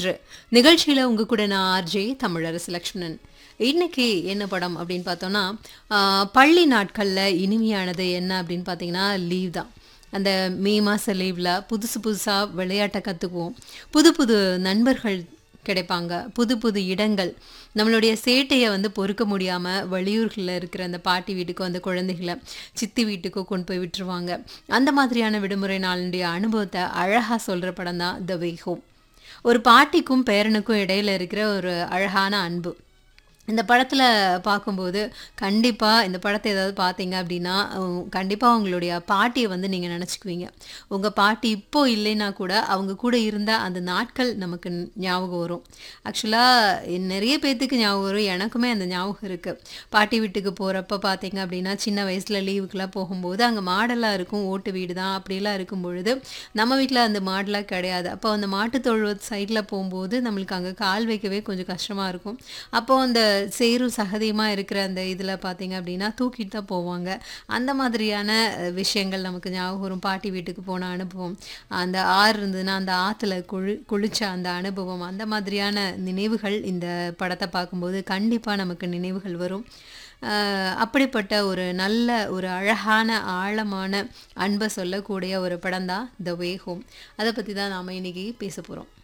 ஒன்று நிகழ்ச்சியில் உங்க கூட நான் ஆர்ஜே தமிழரசு லக்ஷ்மணன் இன்னைக்கு என்ன படம் அப்படின்னு பார்த்தோம்னா ஆஹ், பள்ளி நாட்களில் இனிமையானது என்ன அப்படின்னு பார்த்தீங்கன்னா லீவ் தான் அந்த மே மாத லீவில் புதுசு புதுசாக விளையாட்டை கற்றுக்குவோம் புது புது நண்பர்கள் கிடைப்பாங்க புது புது இடங்கள் நம்மளுடைய சேட்டையை வந்து பொறுக்க முடியாமல் வெளியூர்களில் இருக்கிற அந்த பாட்டி வீட்டுக்கோ அந்த குழந்தைகளை சித்தி வீட்டுக்கோ கொண்டு போய் விட்டுருவாங்க அந்த மாதிரியான விடுமுறை நாளுடைய அனுபவத்தை அழகாக சொல்கிற படம் தான் த வே ஹோம் ஒரு பாட்டிக்கும் பேரனுக்கும் இடையில இருக்கிற ஒரு அழகான அன்பு இந்த படத்தில் பார்க்கும்போது கண்டிப்பாக இந்த படத்தை ஏதாவது பார்த்தீங்க அப்படின்னா கண்டிப்பாக உங்களுடைய பாட்டியை வந்து நீங்கள் நினச்சிக்குவீங்க உங்கள் பாட்டி இப்போ இல்லைன்னா கூட அவங்க கூட இருந்த அந்த நாட்கள் நமக்கு ஞாபகம் வரும் ஆக்சுவலாக நிறைய பேர்த்துக்கு ஞாபகம் வரும் எனக்குமே அந்த ஞாபகம் இருக்குது பாட்டி வீட்டுக்கு போகிறப்ப பார்த்தீங்க அப்படின்னா சின்ன வயசில் லீவுக்கெலாம் போகும்போது அங்கே மாடெல்லாம் இருக்கும் ஓட்டு வீடு தான் அப்படிலாம் இருக்கும் பொழுது நம்ம வீட்டில் அந்த மாடெலாம் கிடையாது அப்போ அந்த மாட்டு தொழுவ சைடில் போகும்போது நம்மளுக்கு அங்கே கால் வைக்கவே கொஞ்சம் கஷ்டமாக இருக்கும் அப்போ அந்த சேரும் சகதியமாக இருக்கிற அந்த இதில் பார்த்தீங்க அப்படின்னா தூக்கிட்டு தான் போவாங்க அந்த மாதிரியான அஹ், விஷயங்கள் நமக்கு ஞாபகம் வரும் பாட்டி வீட்டுக்கு போன அனுபவம் அந்த ஆறு இருந்ததுன்னா அந்த ஆற்றுல குளி குளிச்ச அந்த அனுபவம் அந்த மாதிரியான நினைவுகள் இந்த படத்தை பார்க்கும்போது கண்டிப்பாக நமக்கு நினைவுகள் வரும் அஹ், அப்படிப்பட்ட ஒரு நல்ல ஒரு அழகான ஆழமான அன்பை சொல்லக்கூடிய ஒரு படம் தான் த வே ஹோம் அதை பற்றி தான் நாம் இன்னைக்கு பேச போகிறோம்